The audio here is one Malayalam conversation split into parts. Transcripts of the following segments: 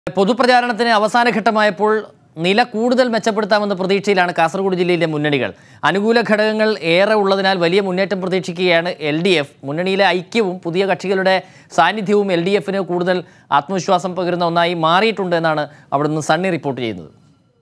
പൊതുപ്രചാരണത്തിന് അവസാന ഘട്ടമായപ്പോൾ നില കൂടുതൽ മെച്ചപ്പെടുത്താമെന്ന പ്രതീക്ഷയിലാണ് കാസർഗോഡ് ജില്ലയിലെ മുന്നണികൾ അനുകൂല ഘടകങ്ങൾ ഏറെ ഉള്ളതിനാൽ വലിയ മുന്നേറ്റം പ്രതീക്ഷിക്കുകയാണ് എൽ ഡി എഫ് മുന്നണിയിലെ ഐക്യവും പുതിയ കക്ഷികളുടെ സാന്നിധ്യവും എൽ ഡി എഫിന് കൂടുതൽ ആത്മവിശ്വാസം പകരുന്ന ഒന്നായി മാറിയിട്ടുണ്ട് എന്നാണ് അവിടുന്ന് സണ്ണി റിപ്പോർട്ട് ചെയ്യുന്നത്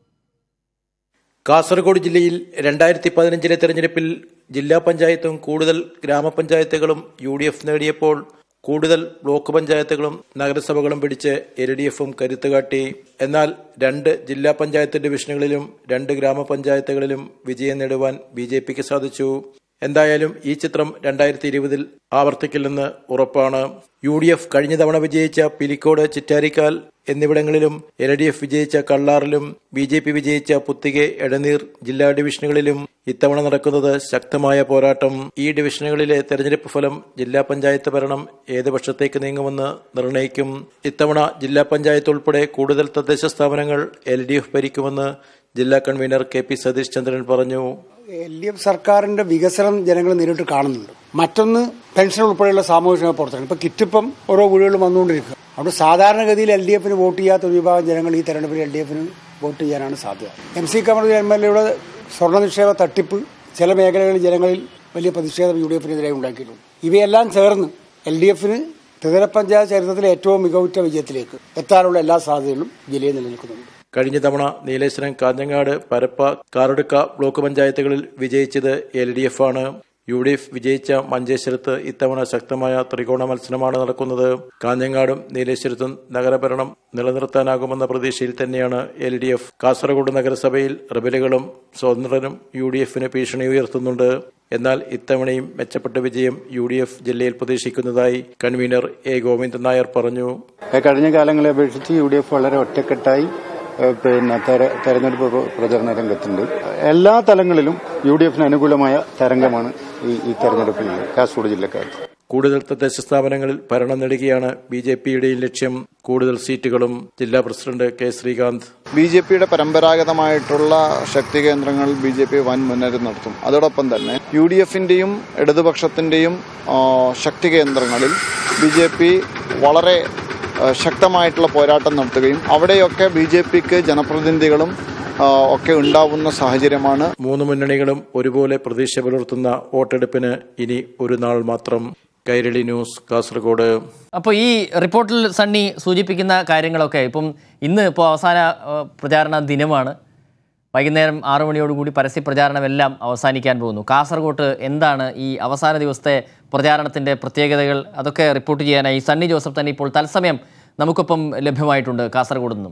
കാസർഗോഡ് ജില്ലയിൽ രണ്ടായിരത്തി പതിനഞ്ചിലെ തെരഞ്ഞെടുപ്പിൽ ജില്ലാ പഞ്ചായത്തും കൂടുതൽ ഗ്രാമപഞ്ചായത്തുകളും യു ഡി എഫ് നേടിയപ്പോൾ കൂടുതൽ ബ്ലോക്ക് പഞ്ചായത്തുകളും നഗരസഭകളും പിടിച്ച് എൽ ഡി എഫും കരുത്തുകാട്ടി എന്നാൽ രണ്ട് ജില്ലാ പഞ്ചായത്ത് ഡിവിഷനുകളിലും രണ്ട് ഗ്രാമപഞ്ചായത്തുകളിലും വിജയം നേടുവാൻ ബി ജെ പിക്ക് സാധിച്ചു എന്തായാലും ഈ ചിത്രം രണ്ടായിരത്തി ഇരുപതിൽ ആവർത്തിക്കില്ലെന്ന് ഉറപ്പാണ് യു ഡി എഫ് കഴിഞ്ഞ തവണ വിജയിച്ച പിലിക്കോട് ചിറ്റാരിക്കാൽ എന്നിവിടങ്ങളിലും എൽ ഡി എഫ് വിജയിച്ച കള്ളാറിലും ബി ജെ പി വിജയിച്ച പുത്തികെ എടനീർ ജില്ലാ ഡിവിഷനുകളിലും ഇത്തവണ നടക്കുന്നത് ശക്തമായ പോരാട്ടം ഈ ഡിവിഷനുകളിലെ തെരഞ്ഞെടുപ്പ് ഫലം ജില്ലാ പഞ്ചായത്ത് ഭരണം ഏത് പക്ഷത്തേക്ക് നീങ്ങുമെന്ന് നിർണയിക്കും ഇത്തവണ ജില്ലാ പഞ്ചായത്ത് ഉൾപ്പെടെ കൂടുതൽ തദ്ദേശ സ്ഥാപനങ്ങൾ എൽ ഡി എഫ് ഭരിക്കുമെന്ന് ജില്ലാ convener K P Satheesh Chandran പറഞ്ഞു എൽ ഡി എഫ് സർക്കാരിന്റെ വികസനം ജനങ്ങൾ നേരിട്ട് കാണുന്നുണ്ട് മറ്റൊന്ന് പെൻഷൻ ഉൾപ്പെടെയുള്ള സാമൂഹിക പ്രവർത്തനം ഇപ്പൊ കിറ്റിപ്പം ഓരോ വീടുകളും വന്നുകൊണ്ടിരിക്കുക അതുകൊണ്ട് സാധാരണഗതിയിൽ എൽ ഡി എഫിന് വോട്ട് ചെയ്യാത്ത ഒരു വിഭാഗം ജനങ്ങൾ ഈ തെരഞ്ഞെടുപ്പിൽ എൽ ഡി എഫിന് വോട്ട് ചെയ്യാനാണ് സാധ്യത M C Kamaruddin M L എയുടെ സ്വർണ്ണ നിക്ഷേപ തട്ടിപ്പ് ചില മേഖലകളിൽ ജനങ്ങളിൽ വലിയ പ്രതിഷേധം യു ഡി എഫിനെതിരെ ഉണ്ടാക്കിയിട്ടുണ്ട് ഇവയെല്ലാം ചേർന്ന് എൽ ഡി എഫിന് ത്രിതല പഞ്ചായത്ത് ചരിത്രത്തിലെ ഏറ്റവും മികവുറ്റ വിജയത്തിലേക്ക് എത്താനുള്ള എല്ലാ സാധ്യതകളും ജില്ലയിൽ നിലനിൽക്കുന്നുണ്ട് കഴിഞ്ഞ തവണ നീലേശ്വരം കാഞ്ഞങ്ങാട് പരപ്പ കാറടുക്ക ബ്ലോക്ക് പഞ്ചായത്തുകളിൽ വിജയിച്ചത് എൽ ഡി എഫ് ആണ് യു ഡി എഫ് വിജയിച്ച മഞ്ചേശ്വരത്ത് ഇത്തവണ ശക്തമായ ത്രികോണ മത്സരമാണ് നടക്കുന്നത് കാഞ്ഞങ്ങാടും നീലേശ്വരത്തും നഗരഭരണം നിലനിർത്താനാകുമെന്ന പ്രതീക്ഷയിൽ തന്നെയാണ് എൽ ഡി എഫ് കാസർഗോഡ് നഗരസഭയിൽ റിബലുകളും സ്വതന്ത്രരും യു ഡി എഫിന് ഭീഷണി ഉയർത്തുന്നുണ്ട് എന്നാൽ ഇത്തവണയും മെച്ചപ്പെട്ട വിജയം യു ഡി എഫ് ജില്ലയിൽ പ്രതീക്ഷിക്കുന്നതായി കൺവീനർ എ ഗോവിന്ദൻ നായർ പറഞ്ഞു കഴിഞ്ഞ കാലങ്ങളെ അപേക്ഷിച്ച് യു ഡി എഫ് വളരെ ഒറ്റക്കെട്ടായി ഏഹ്, പിന്നെ തെര- തെരഞ്ഞെടുപ്പ് പ്ര- പ്രചരണ രംഗത്തുണ്ട് എല്ലാ തലങ്ങളിലും യു ഡി എഫിന് അനുകൂലമായ തരംഗമാണ് ഈ ഈ തെരഞ്ഞെടുപ്പിൽ കാസർഗോഡ് ജില്ലക്കാർക്ക് കൂടുതൽ തദ്ദേശ സ്ഥാപനങ്ങളിൽ ഭരണം നേടുകയാണ് ബി ജെ പിയുടെയും ലക്ഷ്യം കൂടുതൽ സീറ്റുകളും ജില്ലാ president K Sreekanth B J പിയുടെ പരമ്പരാഗതമായിട്ടുള്ള ശക്തി കേന്ദ്രങ്ങളിൽ ബി ജെ പി വൻ മുന്നേറ്റം നടത്തും അതോടൊപ്പം തന്നെ യു ഡി എഫിന്റെയും ഇടതുപക്ഷത്തിന്റെയും ആ, ശക്തി കേന്ദ്രങ്ങളിൽ ബി ജെ പി വളരെ ആ, ശക്തമായിട്ടുള്ള പോരാട്ടം നടത്തുകയും അവിടെയൊക്കെ ബി ജെ പിക്ക് ജനപ്രതിനിധികളും ആ, ഒക്കെ ഉണ്ടാവുന്ന സാഹചര്യമാണ് മൂന്ന് മുന്നണികളും ഒരുപോലെ പ്രതീക്ഷ പുലർത്തുന്ന വോട്ടെടുപ്പിന് ഇനി ഒരു നാൾ മാത്രം കൈരളി ന്യൂസ് കാസർഗോഡ് അപ്പോൾ ഈ റിപ്പോർട്ടിൽ സണ്ണി സൂചിപ്പിക്കുന്ന കാര്യങ്ങളൊക്കെ ഇപ്പം ഇന്ന് ഇപ്പോൾ അവസാന ആ, പ്രചാരണ ദിനമാണ് വൈകുന്നേരം ആറു മണിയോടുകൂടി പരസ്യ പ്രചാരണമെല്ലാം അവസാനിക്കാൻ പോകുന്നു കാസർഗോട്ട് എന്താണ് ഈ അവസാന ദിവസത്തെ പ്രചാരണത്തിൻ്റെ പ്രത്യേകതകൾ അതൊക്കെ റിപ്പോർട്ട് ചെയ്യാനായി സണ്ണി ജോസഫ് തന്നെ ഇപ്പോൾ തത്സമയം നമുക്കൊപ്പം ലഭ്യമായിട്ടുണ്ട് കാസർഗോഡ് നിന്നും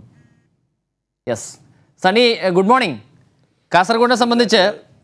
യെസ് സണ്ണി ഗുഡ് മോർണിംഗ് കാസർഗോഡിനെ സംബന്ധിച്ച്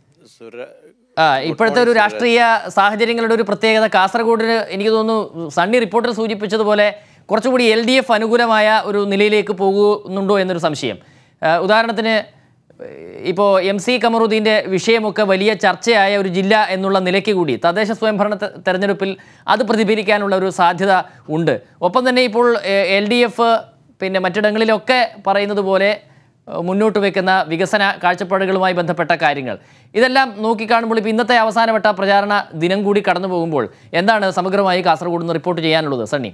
ആ ഇപ്പോഴത്തെ ഒരു രാഷ്ട്രീയ സാഹചര്യങ്ങളുടെ ഒരു പ്രത്യേകത കാസർഗോഡിന് എനിക്ക് തോന്നുന്നു സണ്ണി റിപ്പോർട്ടർ സൂചിപ്പിച്ചതുപോലെ കുറച്ചുകൂടി എൽ ഡി എഫ് അനുകൂലമായ ഒരു നിലയിലേക്ക് പോകുന്നുണ്ടോ എന്നൊരു സംശയം ആ, ഉദാഹരണത്തിന് ഇപ്പോൾ എം സി കമറുദ്ദീൻ്റെ വിഷയമൊക്കെ വലിയ ചർച്ചയായ ഒരു ജില്ല എന്നുള്ള നിലയ്ക്ക് കൂടി തദ്ദേശ സ്വയംഭരണ തെ- തെരഞ്ഞെടുപ്പിൽ അത് പ്രതിഫലിക്കാനുള്ള ഒരു സാധ്യത ഉണ്ട് ഒപ്പം തന്നെ ഇപ്പോൾ എൽ ഡി എഫ് പിന്നെ മറ്റിടങ്ങളിലൊക്കെ പറയുന്നത് പോലെ ഏഹ് മുന്നോട്ട് വെക്കുന്ന വികസന കാഴ്ചപ്പാടുകളുമായി ബന്ധപ്പെട്ട കാര്യങ്ങൾ ഇതെല്ലാം നോക്കിക്കാണുമ്പോൾ ഇപ്പോൾ ഇന്നത്തെ അവസാനവട്ട പ്രചാരണ ദിനം കൂടി കടന്നു പോകുമ്പോൾ എന്താണ് സമഗ്രമായി കാസർഗോഡ് നിന്ന് റിപ്പോർട്ട് ചെയ്യാനുള്ളത് സണ്ണി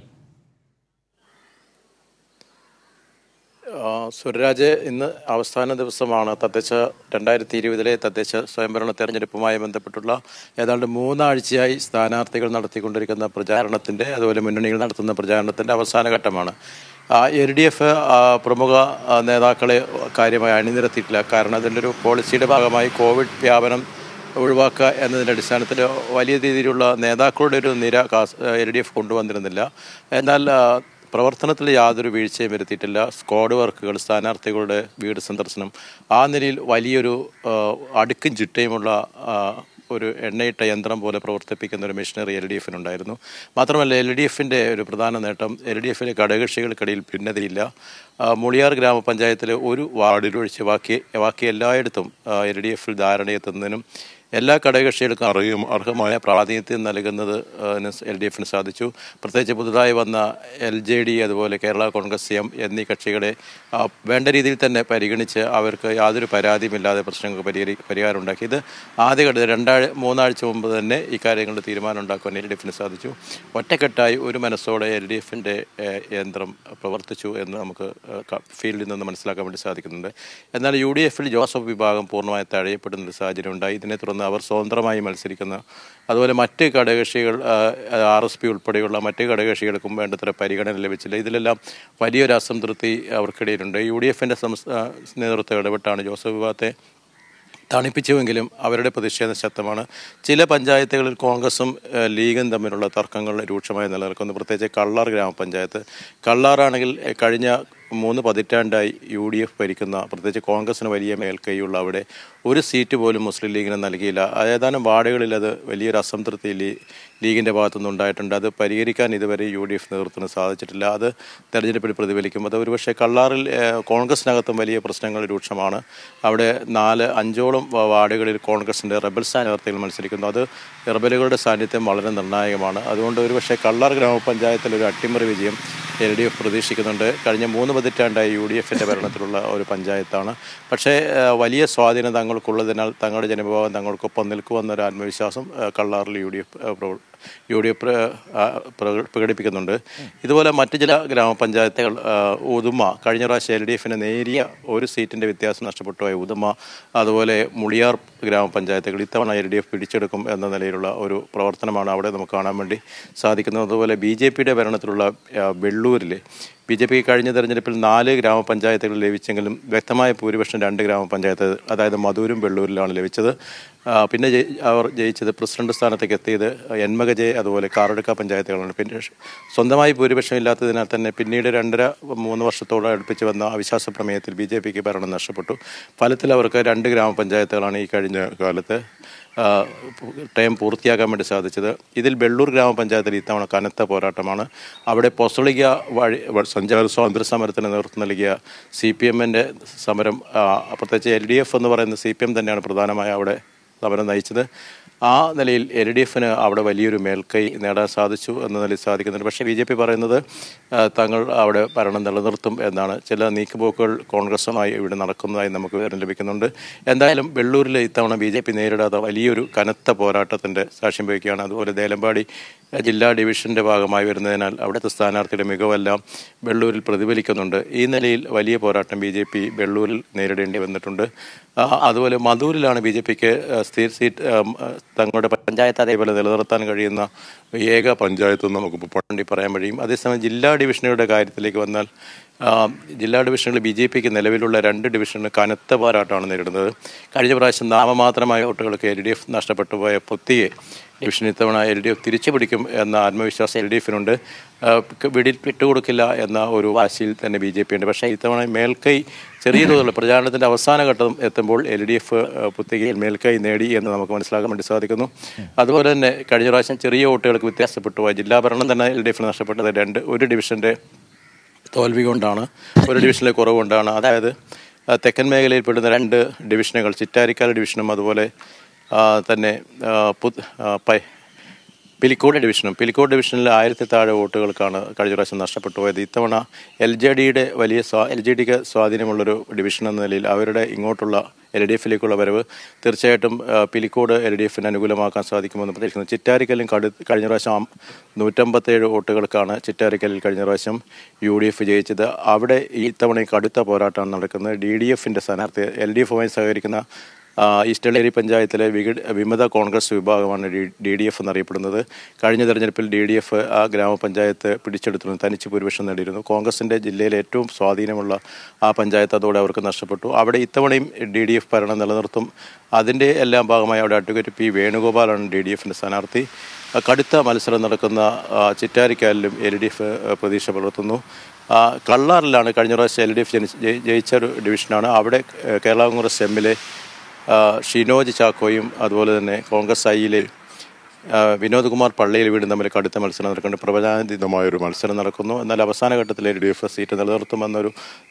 ആ, സുരരാജ് ഇന്ന് അവസാന ദിവസമാണ് തദ്ദേശ രണ്ടായിരത്തി ഇരുപതിലെ തദ്ദേശ സ്വയംഭരണ തെരഞ്ഞെടുപ്പുമായി ബന്ധപ്പെട്ടുള്ള ഏതാണ്ട് മൂന്നാഴ്ചയായി സ്ഥാനാർത്ഥികൾ നടത്തിക്കൊണ്ടിരിക്കുന്ന പ്രചാരണത്തിന്റെ അതുപോലെ മുന്നണികൾ നടത്തുന്ന പ്രചാരണത്തിന്റെ അവസാന ഘട്ടമാണ് എൽ ഡി എഫ് പ്രമുഖ ആ, നേതാക്കളെ കാര്യമായി അണിനിരത്തിയിട്ടില്ല കാരണം അതിൻ്റെ ഒരു പോളിസിയുടെ ഭാഗമായി കോവിഡ് വ്യാപനം ഒഴിവാക്കുക എന്നതിൻ്റെ അടിസ്ഥാനത്തിൽ വലിയ രീതിയിലുള്ള നേതാക്കളുടെ ഒരു നിര എൽ ഡി എഫ് കൊണ്ടുവന്നിരുന്നില്ല എന്നാൽ ആ, പ്രവർത്തനത്തിൽ യാതൊരു വീഴ്ചയും വരുത്തിയിട്ടില്ല സ്ക്വാഡ് വർക്കുകൾ സ്ഥാനാർത്ഥികളുടെ വീട് സന്ദർശനം ആ നിലയിൽ വലിയൊരു ആ, അടുക്കും ചിട്ടയുമുള്ള ആ, ഒരു എണ്ണയിട്ട യന്ത്രം പോലെ പ്രവർത്തിപ്പിക്കുന്ന ഒരു മെഷീനറി എൽ ഡി എഫിനുണ്ടായിരുന്നു മാത്രമല്ല എൽ ഡി എഫിൻ്റെ ഒരു പ്രധാന നേട്ടം എൽ ഡി എഫിലെ ഘടകകക്ഷികൾക്കിടയിൽ ഭിന്നതയില്ല ആ, മുളിയാർ ഗ്രാമപഞ്ചായത്തിലെ ഒരു വാർഡിലൊഴിച്ച് ബാക്കി ബാക്കി എല്ലായിടത്തും എൽ ഡി എഫിൽ ധാരണയെത്തുന്നതിനും എല്ലാ ഘടകകക്ഷികൾക്കും അർഹം അർഹമായ പ്രാതിനിധ്യം നൽകുന്നത് എൽ ഡി എഫിന് സാധിച്ചു പ്രത്യേകിച്ച് പുതുതായി വന്ന എൽ ജെ ഡി അതുപോലെ കേരള കോൺഗ്രസ് എം എന്നീ കക്ഷികളെ ആ, വേണ്ട രീതിയിൽ തന്നെ പരിഗണിച്ച് അവർക്ക് യാതൊരു പരാതിയുമില്ലാതെ പ്രശ്നങ്ങൾക്ക് പരിഹരി പരിഹാരം ഉണ്ടാക്കി ഇത് ആദ്യഘട്ടത്തിൽ രണ്ടാഴ് മൂന്നാഴ്ച മുമ്പ് തന്നെ ഇക്കാര്യങ്ങളുടെ തീരുമാനം ഉണ്ടാക്കുവാൻ എൽ ഡി എഫിന് സാധിച്ചു ഒറ്റക്കെട്ടായി ഒരു മനസ്സോടെ എൽ ഡി എഫിൻ്റെ യന്ത്രം പ്രവർത്തിച്ചു എന്ന് നമുക്ക് ഏഹ്, ക- ഫീൽഡിൽ നിന്ന് മനസ്സിലാക്കാൻ വേണ്ടി സാധിക്കുന്നുണ്ട് എന്നാൽ യു ഡി എഫിൽ ജോസഫ് വിഭാഗം പൂർണ്ണമായി തഴയപ്പെടുന്ന ഒരു സാഹചര്യം ഉണ്ടായി ഇതിനെ തുടർന്ന് അവർ സ്വതന്ത്രമായി മത്സരിക്കുന്ന അതുപോലെ മറ്റ് ഘടകകക്ഷികൾ ആർ എസ് പി ഉൾപ്പെടെയുള്ള മറ്റ് ഘടകകക്ഷികൾക്കും വേണ്ടത്ര പരിഗണന ലഭിച്ചില്ല ഇതിലെല്ലാം വലിയൊരു അസംതൃപ്തി അവർക്കിടയിലുണ്ട് യു ഡി എഫിൻ്റെ സംസ്ഥാന നേതൃത്വം ഇടപെട്ടാണ് ജോസഫ് വിഭാഗത്തെ തണുപ്പിച്ചുവെങ്കിലും അവരുടെ പ്രതിഷേധം ശക്തമാണ് ചില പഞ്ചായത്തുകളിൽ കോൺഗ്രസും ഏഹ്, ലീഗും തമ്മിലുള്ള തർക്കങ്ങൾ രൂക്ഷമായി നിലനിൽക്കുന്നു പ്രത്യേകിച്ച് കള്ളാർ ഗ്രാമപഞ്ചായത്ത് കള്ളാറാണെങ്കിൽ ഏഹ്, കഴിഞ്ഞ മൂന്ന് പതിറ്റാണ്ടായി യു ഡി എഫ് ഭരിക്കുന്ന പ്രത്യേകിച്ച് കോൺഗ്രസിന് വലിയ മേൽക്കൈയുള്ള അവിടെ ഒരു സീറ്റ് പോലും മുസ്ലിം ലീഗിന് നൽകിയില്ല ഏതാനും വാർഡുകളിൽ അത് വലിയൊരു അസംതൃപ്തി ലീ ലീഗിൻ്റെ ഭാഗത്തുനിന്ന് ഉണ്ടായിട്ടുണ്ട് അത് പരിഹരിക്കാൻ ഇതുവരെ യു ഡി എഫ് നേതൃത്വത്തിന് സാധിച്ചിട്ടില്ല അത് തെരഞ്ഞെടുപ്പിൽ പ്രതിഫലിക്കും അത് ഒരുപക്ഷെ കള്ളാറിൽ ഏഹ്, കോൺഗ്രസിനകത്തും വലിയ പ്രശ്നങ്ങൾ രൂക്ഷമാണ് അവിടെ നാല് അഞ്ചോളം വാ- വാർഡുകളിൽ കോൺഗ്രസിൻ്റെ റബൽ സ്ഥാനാർത്ഥികൾ മത്സരിക്കുന്നു അത് റബലുകളുടെ സാന്നിധ്യം വളരെ നിർണായകമാണ് അതുകൊണ്ട് ഒരുപക്ഷെ കള്ളാർ ഗ്രാമപഞ്ചായത്തിൽ ഒരു അട്ടിമറി വിജയം എൽ ഡി എഫ് പ്രതീക്ഷിക്കുന്നുണ്ട് കഴിഞ്ഞ മൂന്ന് പതിറ്റാണ്ടായി യു ഡി എഫിൻ്റെ ഭരണത്തിലുള്ള ഒരു പഞ്ചായത്താണ് പക്ഷേ ഏഹ്, വലിയ സ്വാധീനം തങ്ങൾക്കുള്ളതിനാൽ തങ്ങളുടെ ജനവിഭാഗം തങ്ങൾക്കൊപ്പം നിൽക്കുമെന്നൊരു ആത്മവിശ്വാസം ഏഹ്, കള്ളാറിൽ യു ഡി എഫ് ഏഹ്, പ്രവർ- യു ഡി എഫ് ആ, പ്രക- പ്രകടിപ്പിക്കുന്നുണ്ട് ഇതുപോലെ മറ്റ് ചില ഗ്രാമപഞ്ചായത്തുകൾ ആ, ഉദുമ കഴിഞ്ഞ പ്രാവശ്യം എൽ ഡി എഫിന് നേരിയ ഒരു സീറ്റിൻ്റെ വ്യത്യാസം നഷ്ടപ്പെട്ടു പോയ ഉദുമ അതുപോലെ മുളിയാർ ഗ്രാമപഞ്ചായത്തുകൾ ഇത്തവണ എൽ ഡി എഫ് പിടിച്ചെടുക്കും എന്ന നിലയിലുള്ള ഒരു പ്രവർത്തനമാണ് അവിടെ നമുക്ക് കാണാൻ വേണ്ടി സാധിക്കുന്നത് അതുപോലെ ബി ജെ പിയുടെ ഭരണത്തിലുള്ള ആ, വെള്ളൂരിൽ ബി ജെ പി കഴിഞ്ഞ തെരഞ്ഞെടുപ്പിൽ നാല് ഗ്രാമപഞ്ചായത്തുകൾ ലഭിച്ചെങ്കിലും വ്യക്തമായ ഭൂരിപക്ഷം രണ്ട് ഗ്രാമപഞ്ചായത്ത് അതായത് മധൂരും വെള്ളൂരിലാണ് ലഭിച്ചത് ആ, പിന്നെ ജയി- അവർ ജയിച്ചത് പ്രസിഡന്റ് സ്ഥാനത്തേക്ക് എത്തിയത് എൻമകജെ അതുപോലെ കാറടുക്ക പഞ്ചായത്തുകളാണ് പിന്നെ ഷ് സ്വന്തമായി ഭൂരിപക്ഷം ഇല്ലാത്തതിനാൽ തന്നെ പിന്നീട് രണ്ടര മൂന്ന് വർഷത്തോളം അടുപ്പിച്ച് വന്ന അവിശ്വാസ പ്രമേയത്തിൽ ബി ജെ പിക്ക് ഭരണം നഷ്ടപ്പെട്ടു ഫലത്തിൽ അവർക്ക് രണ്ട് ഗ്രാമപഞ്ചായത്തുകളാണ് ഈ കഴിഞ്ഞ കാലത്ത് ആ, ടൈം പൂർത്തിയാക്കാൻ വേണ്ടി സാധിച്ചത് ഇതിൽ വെള്ളൂർ ഗ്രാമപഞ്ചായത്തിൽ ഇത്തവണ കനത്ത പോരാട്ടമാണ് അവിടെ പൊസളിക വഴി വ- സഞ്ചാര സ്വാതന്ത്ര്യ സമരത്തിന് നേതൃത്വം നൽകിയ സി പി എമ്മിൻ്റെ സമരം ആ, പ്രത്യേകിച്ച് എൽ ഡി എഫ് എന്ന് പറയുന്ന സി പി എം തന്നെയാണ് പ്രധാനമായ അവിടെ സമരം നയിച്ചത് ആ നിലയിൽ എൽ ഡി എഫിന് അവിടെ വലിയൊരു മേൽക്കൈ നേടാൻ സാധിച്ചു എന്ന നിലയിൽ സാധിക്കുന്നുണ്ട് പക്ഷേ ബി ജെ പി പറയുന്നത് ആ, തങ്ങൾ അവിടെ ഭരണം നിലനിർത്തും എന്നാണ് ചില നീക്കുപോക്കുകൾ കോൺഗ്രസുമായി ഇവിടെ നടക്കുന്നതായി നമുക്ക് വിവരം ലഭിക്കുന്നുണ്ട് എന്തായാലും വെള്ളൂരിൽ ഇത്തവണ ബി ജെ പി നേരിടാത്ത വലിയൊരു കനത്ത പോരാട്ടത്തിൻ്റെ സാക്ഷ്യം വഹിക്കുകയാണ് അതുപോലെ ദേലമ്പാടി ജില്ലാ ഡിവിഷന്റെ ഭാഗമായി വരുന്നതിനാൽ അവിടുത്തെ സ്ഥാനാർത്ഥിയുടെ മികവെല്ലാം വെള്ളൂരിൽ പ്രതിഫലിക്കുന്നുണ്ട് ഈ നിലയിൽ വലിയ പോരാട്ടം ബി ജെ പി വെള്ളൂരിൽ നേരിടേണ്ടി വന്നിട്ടുണ്ട് ആ, അതുപോലെ മധൂരിലാണ് ബി ജെ പിക്ക് സ്ഥിര സീറ്റ് ആ, ആ, തങ്ങളുടെ പഞ്ചായത്ത് അതേപോലെ നിലനിർത്താൻ കഴിയുന്ന ഏക പഞ്ചായത്ത് എന്ന് നമുക്ക് വേണ്ടി പറയാൻ കഴിയും അതേസമയം ജില്ലാ ഡിവിഷനുകളുടെ കാര്യത്തിലേക്ക് വന്നാൽ ആ, ജില്ലാ ഡിവിഷനുകളിൽ ബി ജെ പിക്ക് നിലവിലുള്ള രണ്ട് ഡിവിഷനിൽ കനത്ത പോരാട്ടമാണ് നേരിടുന്നത് കഴിഞ്ഞ പ്രാവശ്യം നാമമാത്രമായ വോട്ടുകൾക്ക് എൽ ഡി എഫ് നഷ്ടപ്പെട്ടു പോയ പൊത്തിയെ ഡിവിഷൻ ഇത്തവണ എൽ ഡി എഫ് തിരിച്ചു പിടിക്കും എന്ന ആത്മവിശ്വാസം എൽ ഡി എഫിനുണ്ട് വിടിൽ വിട്ടുകൊടുക്കില്ല എന്ന ഒരു വാശിയിൽ തന്നെ ബി ജെ പി ഉണ്ട് പക്ഷേ ഇത്തവണ മേൽക്കൈ ചെറിയ തോതിലുള്ള പ്രചാരണത്തിൻ്റെ അവസാന ഘട്ടം എത്തുമ്പോൾ എൽ ഡി എഫ് പുത്തികയിൽ മേൽക്കൈ നേടി എന്ന് നമുക്ക് മനസ്സിലാക്കാൻ വേണ്ടി സാധിക്കുന്നു അതുപോലെ തന്നെ കഴിഞ്ഞ പ്രാവശ്യം ചെറിയ വോട്ടുകൾക്ക് വ്യത്യാസപ്പെട്ടു പോയ ജില്ലാ ഭരണം തന്നെ എൽ ഡി എഫിന് നഷ്ടപ്പെട്ടത് രണ്ട് ഒരു ഡിവിഷൻ്റെ തോൽവി കൊണ്ടാണ് ഒരു ഡിവിഷനിലെ കുറവ് കൊണ്ടാണ് അതായത് ആ, തെക്കൻ മേഖലയിൽ പെടുന്ന രണ്ട് ഡിവിഷനുകൾ ചിറ്റാരിക്കാല ഡിവിഷനും അതുപോലെ ആ, തന്നെ ആ, പുത്- ആ, പൈ പിലിക്കോട് ഡിവിഷനും പിലിക്കോട് ഡിവിഷനിൽ ആയിരത്തി താഴെ വോട്ടുകൾക്കാണ് കഴിഞ്ഞ പ്രാവശ്യം നഷ്ടപ്പെട്ടു പോയത് ഇത്തവണ എൽ ജെ ഡിയുടെ വലിയ സ്വാ എൽ ജെ ഡിക്ക് സ്വാധീനമുള്ളൊരു ഡിവിഷൻ എന്ന നിലയിൽ അവരുടെ ഇങ്ങോട്ടുള്ള എൽ ഡി എഫിലേക്കുള്ള വരവ് തീർച്ചയായിട്ടും ആ, പിലിക്കോട് എൽ ഡി എഫിന് അനുകൂലമാക്കാൻ സാധിക്കുമെന്ന് പ്രതീക്ഷിക്കുന്നു ചിറ്റാരിക്കലും കടു കഴിഞ്ഞ പ്രാവശ്യം നൂറ്റമ്പത്തേഴ് വോട്ടുകൾക്കാണ് ചിറ്റാരിക്കലിൽ കഴിഞ്ഞ പ്രാവശ്യം യു ഡി എഫ് ജയിച്ചത് അവിടെ ഈ തവണ കടുത്ത പോരാട്ടമാണ് നടക്കുന്നത് ഡി ഡി എഫിൻ്റെ സ്ഥാനാർത്ഥി എൽ ഡി എഫുമായി സഹകരിക്കുന്ന ആ, ഈസ്റ്റേളേരി പഞ്ചായത്തിലെ വികട് വിമത കോൺഗ്രസ് വിഭാഗമാണ് ഡി ഡി ഡി എഫ് എന്നറിയപ്പെടുന്നത് കഴിഞ്ഞ തെരഞ്ഞെടുപ്പിൽ ഡി ഡി എഫ് ആ ഗ്രാമപഞ്ചായത്ത് പിടിച്ചെടുത്തിരുന്നു തനിച്ച് ഭൂരിപക്ഷം നേടിയിരുന്നു കോൺഗ്രസിൻ്റെ ജില്ലയിലെ ഏറ്റവും സ്വാധീനമുള്ള ആ പഞ്ചായത്ത് അതോടെ അവർക്ക് നഷ്ടപ്പെട്ടു അവിടെ ഇത്തവണയും ഡി ഡി എഫ് ഭരണം നിലനിർത്തും അതിൻ്റെ എല്ലാം ഭാഗമായി അവിടെ അഡ്വക്കേറ്റ് പി വേണുഗോപാലാണ് ഡി ഡി എഫിൻ്റെ സ്ഥാനാർത്ഥി ആ, കടുത്ത മത്സരം നടക്കുന്ന ആ, ചിറ്റാരിക്കാലിലും എൽ ഡി എഫ് പ്രതീക്ഷ പുലർത്തുന്നു ആ, കള്ളാറിലാണ് കഴിഞ്ഞ പ്രാവശ്യം എൽ ഡി എഫ് ജയിച്ച ഒരു ഡിവിഷനാണ് അവിടെ ഏ, കേരള കോൺഗ്രസ് എമ്മിലെ ആ, ഷിനോജ് ചാക്കോയും അതുപോലെ തന്നെ കോൺഗ്രസ് ഐയിലെ ആ, വിനോദ് കുമാർ പള്ളിയിൽ വീടും തമ്മിൽ കടുത്ത മത്സരം നടക്കുന്നുണ്ട് പ്രവചനാതീതമായൊരു മത്സരം നടക്കുന്നു എന്നാൽ അവസാന ഘട്ടത്തിൽ എൽ ഡി എഫ് സീറ്റ് നിലനിർത്തുമെന്നൊരു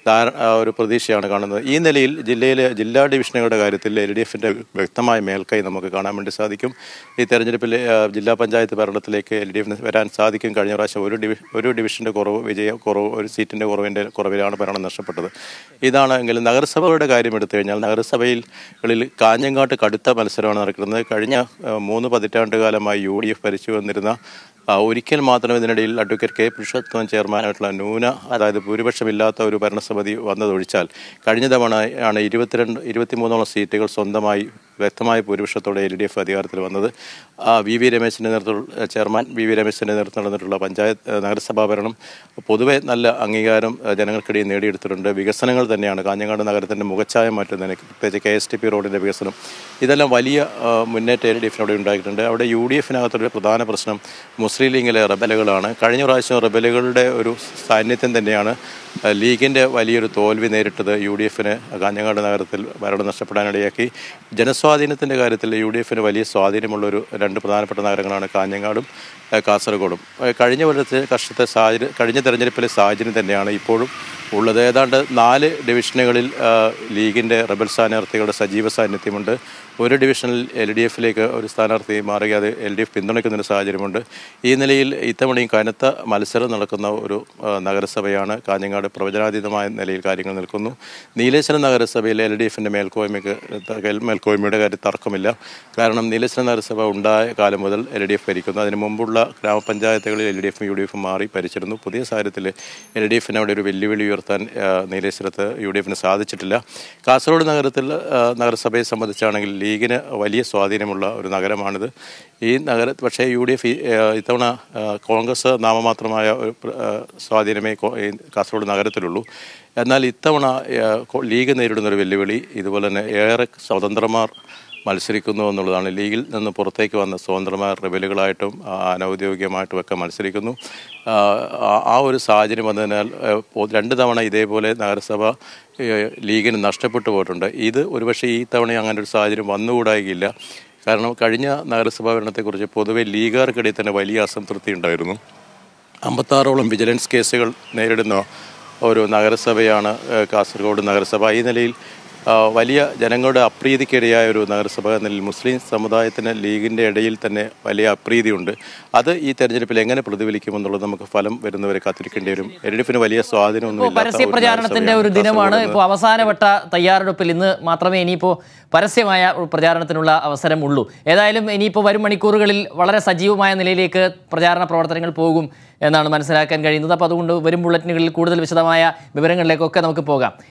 ധാര- ആ, ഒരു പ്രതീക്ഷയാണ് കാണുന്നത് ഈ നിലയിൽ ജില്ലയിലെ ജില്ലാ ഡിവിഷനുകളുടെ കാര്യത്തിൽ എൽ ഡി എഫിൻ്റെ വ്യക്തമായ മേൽക്കൈ നമുക്ക് കാണാൻ വേണ്ടി സാധിക്കും ഈ തെരഞ്ഞെടുപ്പിൽ ആ, ജില്ലാ പഞ്ചായത്ത് ഭരണത്തിലേക്ക് എൽ ഡി എഫിന് വരാൻ സാധിക്കും കഴിഞ്ഞ പ്രാവശ്യം ഒരു ഡിവി ഒരു ഡിവിഷൻ്റെ കുറവ് വിജയ കുറവ് ഒരു സീറ്റിൻ്റെ കുറവിൻ്റെ കുറവിലാണ് ഭരണം നഷ്ടപ്പെട്ടത് ഇതാണെങ്കിലും നഗരസഭകളുടെ കാര്യം എടുത്തു കഴിഞ്ഞാൽ നഗരസഭയിൽ കളിൽ കാഞ്ഞങ്ങാട്ട് കടുത്ത മത്സരമാണ് നടക്കുന്നത് കഴിഞ്ഞ ആ, മൂന്ന് പതിറ്റാണ്ട് കാലമായി യു ഡി എഫ് ഭരിച്ചു വന്നിരുന്ന ആ, ഒരിക്കൽ മാത്രം ഇതിനിടയിൽ അഡ്വക്കേറ്റ് കെ പുരുഷോത്തമൻ ചെയർമാനായിട്ടുള്ള ന്യൂന അതായത് ഭൂരിപക്ഷമില്ലാത്ത ഒരു ഭരണസമിതി വന്നതൊഴിച്ചാൽ കഴിഞ്ഞ തവണ ആണ് ഇരുപത്തിരണ്ട് ഇരുപത്തിമൂന്നോളം സീറ്റുകൾ സ്വന്തമായി വ്യക്തമായ ഭൂരിപക്ഷത്തോടെ എൽ ഡി എഫ് അധികാരത്തിൽ വന്നത് ആ, വി വി രമേശിൻ്റെ നേതൃത്വത്തിൽ ചെയർമാൻ വി വി രമേശിൻ്റെ നേതൃത്വത്തിൽ നടന്നിട്ടുള്ള പഞ്ചായത്ത് ഏഹ്, നഗരസഭാ ഭരണം പൊതുവെ നല്ല അംഗീകാരം ഏഹ്, ജനങ്ങൾക്കിടയിൽ നേടിയെടുത്തിട്ടുണ്ട് വികസനങ്ങൾ തന്നെയാണ് കാഞ്ഞങ്ങാട് നഗരത്തിൻ്റെ മുഖച്ഛായ മാറ്റുന്നതിന് പ്രത്യേകിച്ച് കെ എസ് ടി പി റോഡിൻ്റെ വികസനം ഇതെല്ലാം വലിയ ആ, മുന്നേറ്റം എൽ ഡി എഫിനോട് ഉണ്ടായിട്ടുണ്ട് അവിടെ യു ഡി എഫിനകത്തൊരു പ്രധാന പ്രശ്നം മുസ്ലിം ലീഗിലെ റബലുകളാണ് കഴിഞ്ഞ പ്രാവശ്യം റബലുകളുടെ ഒരു സാന്നിധ്യം തന്നെയാണ് ആ, ലീഗിൻ്റെ വലിയൊരു തോൽവി നേരിട്ടത് യു ഡി എഫിന് കാഞ്ഞങ്ങാട് നഗരത്തിൽ ഭരണം നഷ്ടപ്പെടാനിടയാക്കി ജനസ്വാധീനത്തിൻ്റെ കാര്യത്തിൽ യു ഡി എഫിന് വലിയ സ്വാധീനമുള്ളൊരു രണ്ട് പ്രധാനപ്പെട്ട നഗരങ്ങളാണ് കാഞ്ഞങ്ങാടും ആ, കാസർഗോഡും ആ, കഴിഞ്ഞ കൊല്ലത്തെ കർഷത്തെ സാഹചര്യം കഴിഞ്ഞ തെരഞ്ഞെടുപ്പിലെ സാഹചര്യം തന്നെയാണ് ഇപ്പോഴും ഉള്ളത് ഏതാണ്ട് നാല് ഡിവിഷനുകളിൽ ആ, ലീഗിൻ്റെ റബൽ സ്ഥാനാർത്ഥികളുടെ സജീവ സാന്നിധ്യമുണ്ട് ഒരു ഡിവിഷനിൽ എൽ ഡി എഫിലേക്ക് ഒരു സ്ഥാനാർത്ഥി മാറുക അത് എൽ ഡി എഫ് പിന്തുണയ്ക്കുന്നൊരു സാഹചര്യമുണ്ട് ഈ നിലയിൽ ഇത്തവണയും കനത്ത മത്സരം നടക്കുന്ന ഒരു ആ, നഗരസഭയാണ് കാഞ്ഞങ്ങാട് പ്രവചനാതീതമായ നിലയിൽ കാര്യങ്ങൾ നിൽക്കുന്നു നീലേശ്വരം നഗരസഭയിൽ എൽ ഡി എഫിൻ്റെ മേൽക്കോയ്മയ്ക്ക് മേൽക്കോയ്മയുടെ കാര്യം തർക്കമില്ല കാരണം നീലേശ്വരം നഗരസഭ ഉണ്ടായ കാലം മുതൽ എൽ ഡി എഫ് ഭരിക്കുന്നു അതിന് മുമ്പുള്ള ഗ്രാമപഞ്ചായത്തുകളിൽ എൽ ഡി എഫും യു ഡി എഫും മാറി ഭരിച്ചിരുന്നു പുതിയ സാഹചര്യത്തിൽ എൽ ഡി എഫിന് അവിടെ ഒരു വെല്ലുവിളി ഉയർത്താൻ ആ, നീലേശ്വരത്ത് യു ഡി എഫിന് സാധിച്ചിട്ടില്ല കാസർഗോഡ് നഗരത്തിൽ ആ, നഗരസഭയെ സംബന്ധിച്ചാണെങ്കിൽ ലീഗിന് വലിയ സ്വാധീനമുള്ള ഒരു നഗരമാണിത് ഈ നഗര പക്ഷേ യു ഡി എഫ് ഇത്തവണ ആ, കോൺഗ്രസ് നാമമാത്രമായ ഒരു പ്ര- ആ, സ്വാധീനമേ കോ- ഈ കാസർഗോഡ് നഗരത്തിലുള്ളൂ എന്നാൽ ഇത്തവണ ആ, കോ- ലീഗ് നേരിടുന്ന ഒരു വെല്ലുവിളി ഇതുപോലെ തന്നെ ഏറെ സ്വതന്ത്രമാർ മത്സരിക്കുന്നു എന്നുള്ളതാണ് ലീഗിൽ നിന്ന് പുറത്തേക്ക് വന്ന സ്വതന്ത്രമാർ റെബലുകളായിട്ടും ആ, അനൗദ്യോഗികമായിട്ടും ഒക്കെ മത്സരിക്കുന്നു ആ, ആ- ആ ഒരു സാഹചര്യം വന്നതിനാൽ ആ, പൊ- രണ്ട് തവണ ഇതേപോലെ നഗരസഭ ഏ, ലീഗിന് നഷ്ടപ്പെട്ടു പോയിട്ടുണ്ട് ഇത് ഒരുപക്ഷെ ഈ തവണ അങ്ങനെ ഒരു സാഹചര്യം വന്നുകൂടായില്ല കാരണം കഴിഞ്ഞ നഗരസഭാ ഭരണത്തെക്കുറിച്ച് പൊതുവെ ലീഗുകാർക്കിടയിൽ തന്നെ വലിയ അസംതൃപ്തി ഉണ്ടായിരുന്നു അമ്പത്താറോളം വിജിലൻസ് കേസുകൾ നേരിടുന്ന ഒരു നഗരസഭയാണ് ഏഹ്, കാസർഗോഡ് നഗരസഭ ഈ നിലയിൽ ആ, വലിയ ജനങ്ങളുടെ അപ്രീതിക്കിടയായ ഒരു നഗരസഭ എന്ന നിലയിൽ മുസ്ലിം സമുദായത്തിന് ലീഗിൻ്റെ ഇടയിൽ തന്നെ വലിയ അപ്രീതിയുണ്ട് അത് ഈ തെരഞ്ഞെടുപ്പിൽ എങ്ങനെ പ്രതിഫലിക്കുമെന്നുള്ളത് നമുക്ക് ഫലം വരുന്നവരെ കാത്തിരിക്കേണ്ടി വരും എൽ ഡി എഫിന് വലിയ സ്വാധീനമൊന്നും ഇപ്പോൾ പരസ്യ പ്രചാരണത്തിന്റെ ഒരു ദിനമാണ് ഇപ്പോൾ അവസാനവട്ട തയ്യാറെടുപ്പിൽ ഇന്ന് മാത്രമേ ഇനിയിപ്പോൾ പരസ്യമായ ഒരു പ്രചാരണത്തിനുള്ള അവസരമുള്ളൂ ഏതായാലും ഇനിയിപ്പോൾ വരും മണിക്കൂറുകളിൽ വളരെ സജീവമായ നിലയിലേക്ക് പ്രചാരണ പ്രവർത്തനങ്ങൾ പോകും എന്നാണ് മനസ്സിലാക്കാൻ കഴിയുന്നത് അപ്പോൾ അതുകൊണ്ട് വരും ബുള്ളറ്റിനുകളിൽ കൂടുതൽ വിശദമായ വിവരങ്ങളിലേക്കൊക്കെ നമുക്ക് പോകാം